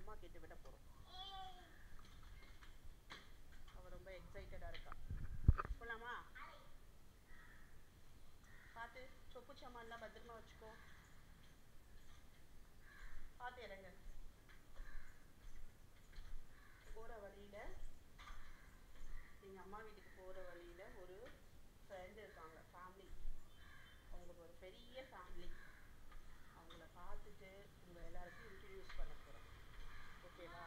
அம்மா கிட்ட விட போகிறோம் அவள் ரொம்ப எக்ஸைட்டடாக இருக்கா போலாமா பார்த்து சொப்பு சாமான்லாம் பத்திரமா வச்சுக்கோ பார்த்து இறங்க போகிற வழியில் எங்கள் அம்மா வீட்டுக்கு போகிற வழியில் ஒரு ஃப்ரெண்டு இருக்காங்க ஃபேமிலி அவங்களுக்கு ஒரு பெரிய ஃபேமிலி அவங்கள பார்த்துட்டு உங்கள் எல்லாருக்கும் இன்ட்ரடியூஸ் பண்ண போகிறேன் ஓகேவா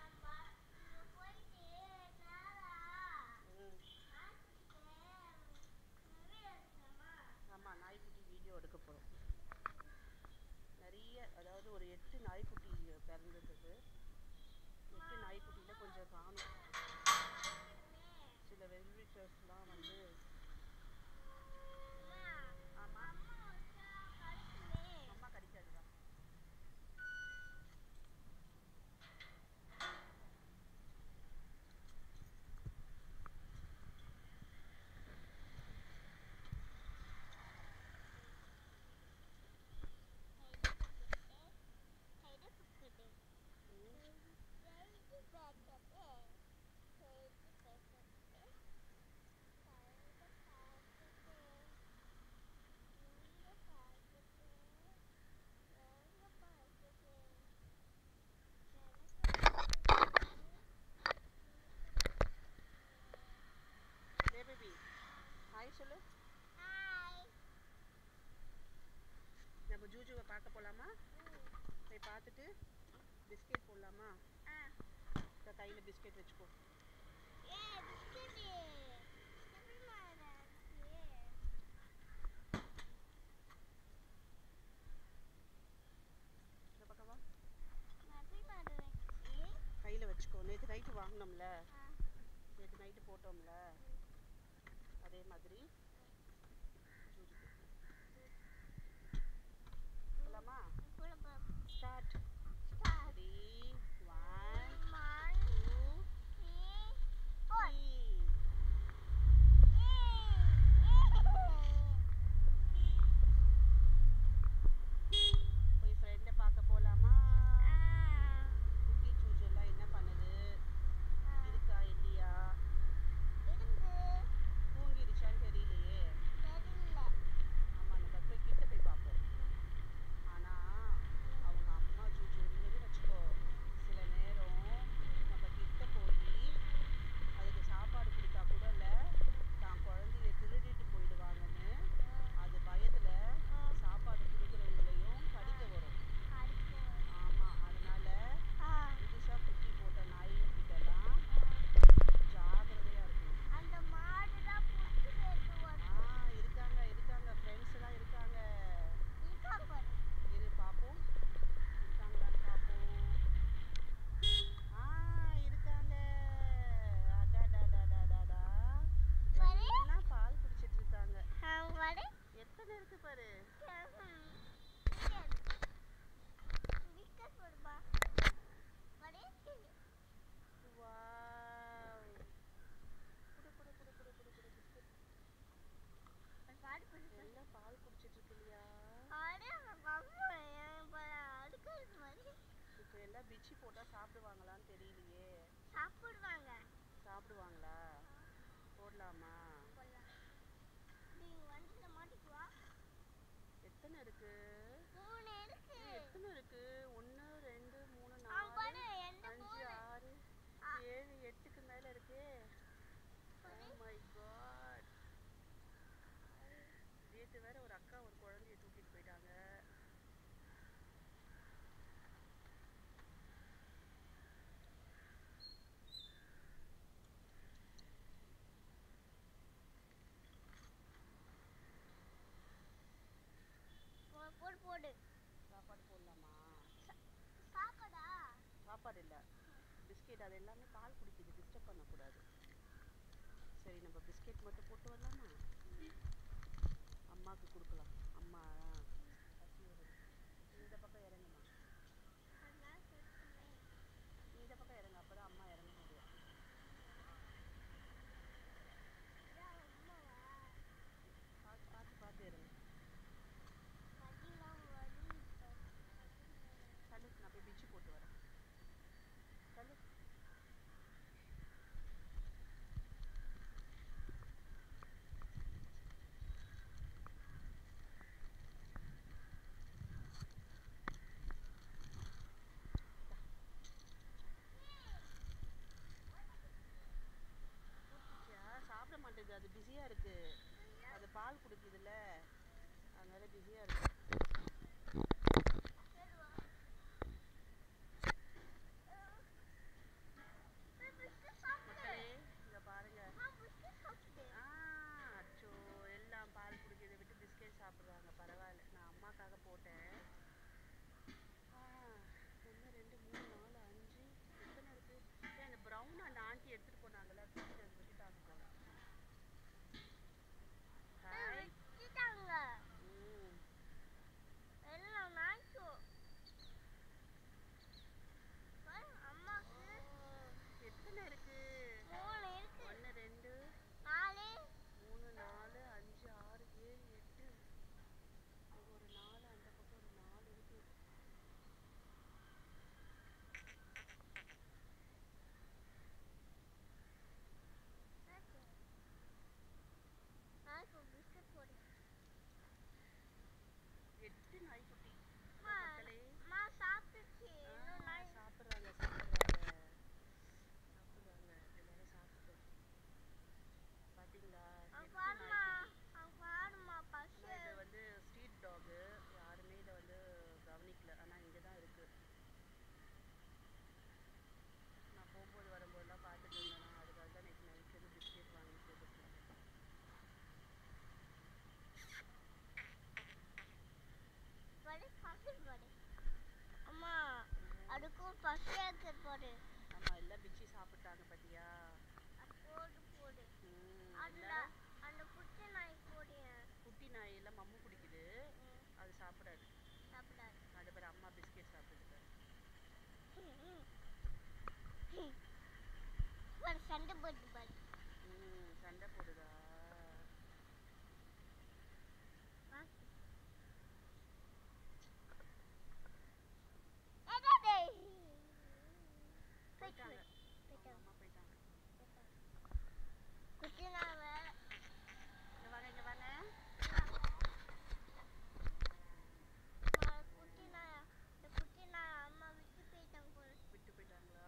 ம் ஆமாம் நாய்க்குட்டி வீடியோ எடுக்க போகிறோம் நிறைய அதாவது ஒரு எட்டு நாய்க்குட்டி பிறந்திருக்குது எட்டு நாய்க்குட்டியில் கொஞ்சம் காணும் சில வெல்விட்டர்ஸ்லாம் வந்து ஆமாம் அம்மா கடிக்காதுதான் டே பேபி ஹாய் சொல்லு நம்ம ஜூஜுவை பார்க்க போகலாமா போய் பார்த்துட்டு பிஸ்கெட் போடலாமா இந்த கையில் பிஸ்கெட் வச்சுக்கோ இந்த பக்கம் வா கையில் வச்சுக்கோ நேற்று நைட்டு வாங்கினோம்ல நேற்று நைட்டு போட்டோம்ல அதே மாதிரி ஜூஜுக்கு போகலாமா start ready one two three போய் ஃப்ரெண்டை பார்க்க போகலாமா குட்டி ஜூஜு எல்லாம் என்ன பண்ணுது இருக்கா இல்லையா தூங்கிடுச்சான்னு தெரியலையே ஆமாம் நம்ம போய் கிட்ட போய் பார்ப்போம் ஆனால் அவங்க அம்மா ஜூஜு இருந்தது வச்சுக்கோ சில நேரம் நம்ம கிட்ட போய் அதுக்கு சாப்பாடு கொடுத்தா கூட இல்லை தான் குழந்தைய திருடிட்டு போயிடுவாங்கன்னு அது பயத்தில் சாப்பாடு கொடுக்குறவங்களையும் கடிக்க வரும் ஆமாம் அதனால புதுசாக குட்டி போட்ட நாய்கிட்டலாம் ஜாகிரதையாக இருக்கணும் ஆ இருக்காங்க இருக்காங்க ஃப்ரெண்ட்ஸ் எல்லாம் இருக்காங்க இரு பார்ப்போம் இருக்காங்களான்னு பார்ப்போம் ஆ இருக்காங்க அடாடாடாடாடாடா எல்லாம் பால் குடிச்சிட்டு இருக்காங்க எத்தனை இருக்கு பாரு வாவ் குடு குடு குடு குடு குடு குடு பிஸ்கட் எல்லாம் பால் குடிச்சிட்டு இருக்கு இல்லையா இப்போ எல்லாம் பிச்சி போட்டால் சாப்பிடுவாங்களான்னு தெரியலையே சாப்பிடுவாங்க சாப்பிடுவாங்களா போடலாமா நீ வண்டியில மாட்டிக்குவா எத்தனை இருக்கு மூணு இருக்கு ஏய், எத்தனை இருக்கு ஒன்று ரெண்டு மூணு அவன் பாரு நாலு எந்த அஞ்சு மூணு ஆறு ஆ. ஏழு எட்டுக்கு மேல இருக்கே பாரு. ஓ மை காட் நேற்று வேற ஒரு அக்கா ஒரு குழந்தைய தூக்கிட்டு போயிட்டாங்க போ- போடு போடு சாப்பாடு போடலாமா சாப்பாடா சாப்பாடு இல்லை பிஸ்கெட் அது எல்லாமே பால் குடிக்குது டிஸ்டர்ப் பண்ணக்கூடாது சரி நம்ம பிஸ்கெட் மட்டும் போட்டு வரலாமா அம்மாவுக்கு கொடுக்கலாம் அம்மா பசியோட இருக்கு. இந்த பக்கம் இறங்குமா அதெல்லாம் சொல்லுமே இந்த பக்கம் இறங்க அப்பதான் அம்மா இறங்க முடியும் இதான் அம்மாவா பார்த்து பார்த்து பார்த்து இறங்கு மதியெல்லாம் வலி தள்ளு நான் போய் பிச்சு போட்டு வரேன் பிஸியாக இருக்கு அது பால் குடிக்குதுல்ல அதனால பிஸியாக இருக்கு சரி வா பிஸ்கட் சாப்பிடு மக்களே இங்க பாருங்க அம்மா பிஸ்கட் சாப்பிடு ஆ அச்சோ எல்லாம் பால் குடிக்கிறதை விட்டு பிஸ்கெட் சாப்பிட்றாங்க பரவாயில்ல நான் அம்மாக்காக போட்டேன் ஆ ஒன்று ரெண்டு மூணு நாலு அஞ்சு எத்தனை இருக்கு ஏன் இந்த ப்ரௌன் அந்த ஆண்டி எடுத்துகிட்டு போனாங்கல்ல தூக்கிட்டு வந்து விட்டுட்டாங்க போல ஹாய் வச்சுட்டாங்க ம் எல்லாம் நாய்க்கும் பாரு, அம்மாக்கு எத்தனை இருக்கு மூணு இருக்கு ஒன்று ரெண்டு நாலு மூணு நாலு அஞ்சு ஆறு ஏழு எட்டு இங்க ஒரு நாலு அந்த பக்கம் ஒரு நாலு இருக்கு நாய்க்கு பிஸ்கட் போடு எட்டு நாய்க்குட்டி அம்மா, மக்களே அம்மா சாப்பிட்டுச்சு ஆ, இன்னும் நாய் சாப்பிடுறாங்க சாப்பிடுறாங்க சாப்பிடுறாங்க எல்லாரும் சாப்பிட்டு பாத்தீங்களா அங்க எட்டு பாரும்மா நாய்க்குட்டி அங்க பாரும்மா பசு ஆனா இது வந்து ஸ்ட்ரீட் டாகு யாருமே இதை வந்து கவனிக்கல ஆனா இங்கே தான் இருக்கு நான் போகும்போது வரும்போதெல்லாம் பார்த்துட்டு இருந்தேனா அதுக்காக தான் நேற்று நைட்லேருந்து பிஸ்கெட் வாங்கி போட்டுருக்கேன் பாரு பசு பாரு அம்மா அதுக்கும் பசு இருக்கு பாரு ஆமா எல்லாம் பிச்சி சாப்பிட்டாங்க பாத்தியா அது போடு போடு ம், அதுல எல்லாரும் அந்த குட்டி நாய் போடு குட்டி நாய் எல்லாம் மம்மு பிடிக்குது அது சாப்பிடாது சாப்பிடாது அது பேர் அம்மா பிஸ்கெட் சாப்பிடுது பாரு சண்டை போட்டு பாரு ம் சண்டை போடுதா போயிட்டாங்க அவங்க அம்மா போயிட்டாங்க குட்டி நாய் வேற இங்க வாங்க இங்க வாங்க அம்மா, குட்டி நாயா இந்த குட்டி நாய் அம்மா விட்டு போயிட்டாங்க போல விட்டு போயிட்டாங்களா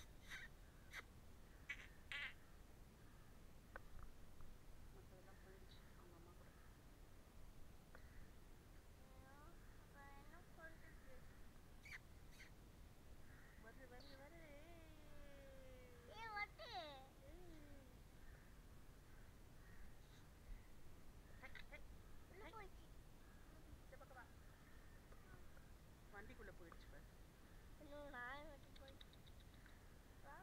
மற்றதெல்லாம் போயிடுச்சு அவங்க அம்மா கூட ஐயோ, அப்ப என்ன பண்றது வருது வருது வருது ஏ வட்டு ஹை, ஹை, உள்ள போயிடுச்சு இந்த பக்கம் வா வண்டிக்குள்ள போயிடுச்சு பாரு இன்னும் நாய் வட்டு போயிடுச்சு வா.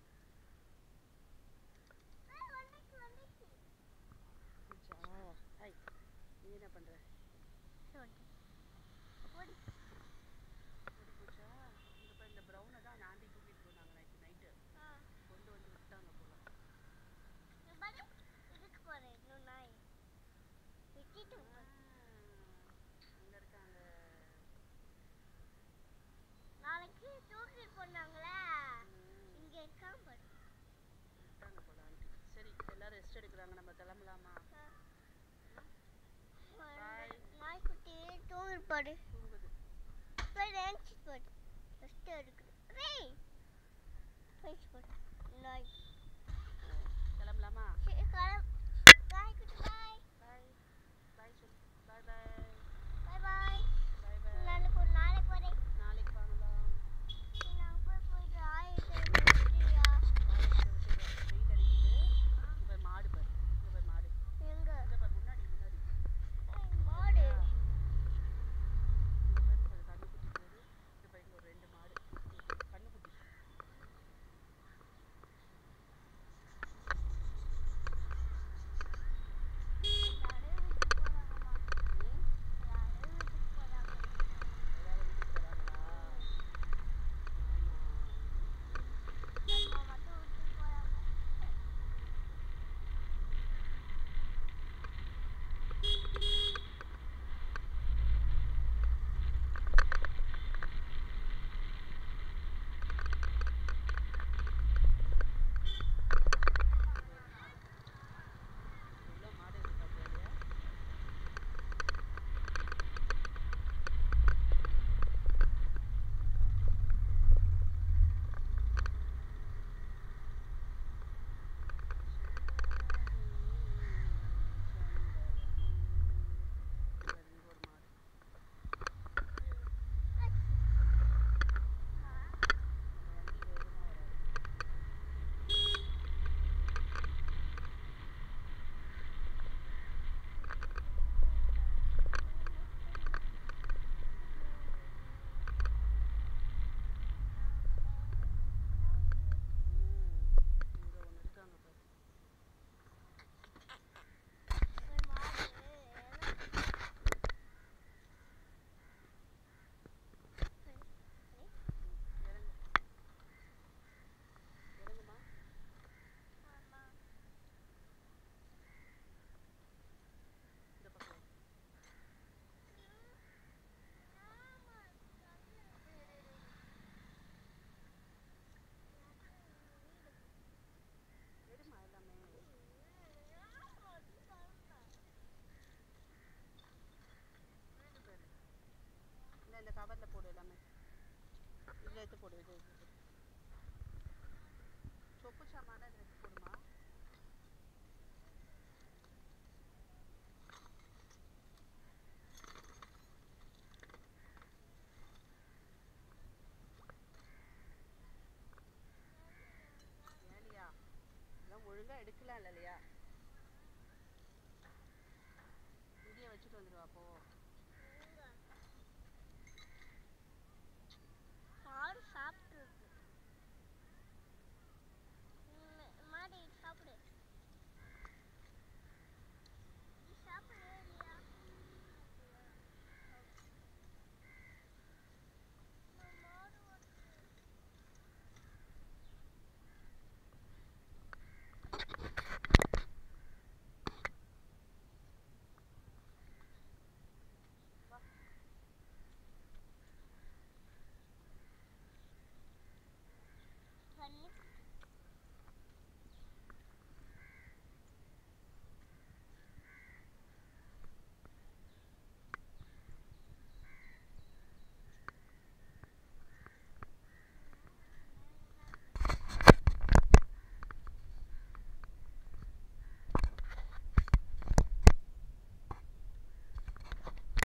ஏய், வந்துச்சு வந்துச்சு போயிடுச்சா ஹாய் நீ என்ன பண்ற ஓடி ஓடி ஓடி போச்சா இங்க பாரு இந்த ப்ரௌனை தான் ஆண்டி தூக்கிட்டு போனாங்க நைட்டு நைட்டு ஆ கொண்டு வந்து விட்டாங்க போல இங்க பாரு இதுக்கு போறேன் இன்னும் நாய் விட்டுட்டு ஆ, பாரு. அங்க இருக்காங்க நாளைக்கு தூக்கிட்டு போனாங்களே ம். இங்க இருக்கான் பாரு விட்டாங்க போல ஆண்டி சரி எல்லாரும் ரெஸ்ட் எடுக்கிறாங்க நம்ம கிளம்பலாமா Bye. நாய்க்குட்டி தூங்கிட்டு பாரு தூங்குது போய் ஏஞ்சி போடு ரெஸ்ட் எடுக்குது ஏய் போயிடுச்சு போடு நாய் கிளம்பலாமா சரி கிளம்பு நாய்க்குட்டி பாய் பாய் பாய் சொல்லு பாய் பாய் பாய் பாய் பாய் பாய் நாளைக்கு ஒரு நாளைக்கு வரேன் நாளைக்கு வாங்கலாம் நான் போய் போயிட்டு ஆயிட்டு விட்டுறியா வெயில் அடிக்குது இங்க பாரு மாடு பாரு இங்க பாரு மாடு எங்க இங்க பாரு முன்னாடி முன்னாடி ஏய், மாடு இங்க பாரு அது கண்ணுக்குட்டி போகுது இங்க பாரு இங்க ஒரு ரெண்டு மாடு கண்ணுக்குட்டி நடுவுக்கு போறாங்கம்மா ம் இந்த கவரில் போடு எல்லாமே இதில் எடுத்து போடு இது எடுத்து போடு சொப்பு சாமான இதில் எடுத்து போடுமா ஏலியா இதெல்லாம் ஒழுங்கா எடுக்கலாம் இல்லையா இங்கேயே வச்சுட்டு வந்துடுவா அப்போ பால் சாப்பிட்டுருக்கு மாடி சாப்பிடு நீ சாப்பிடு இல்லையா மாடு வந்து வா தண்ணி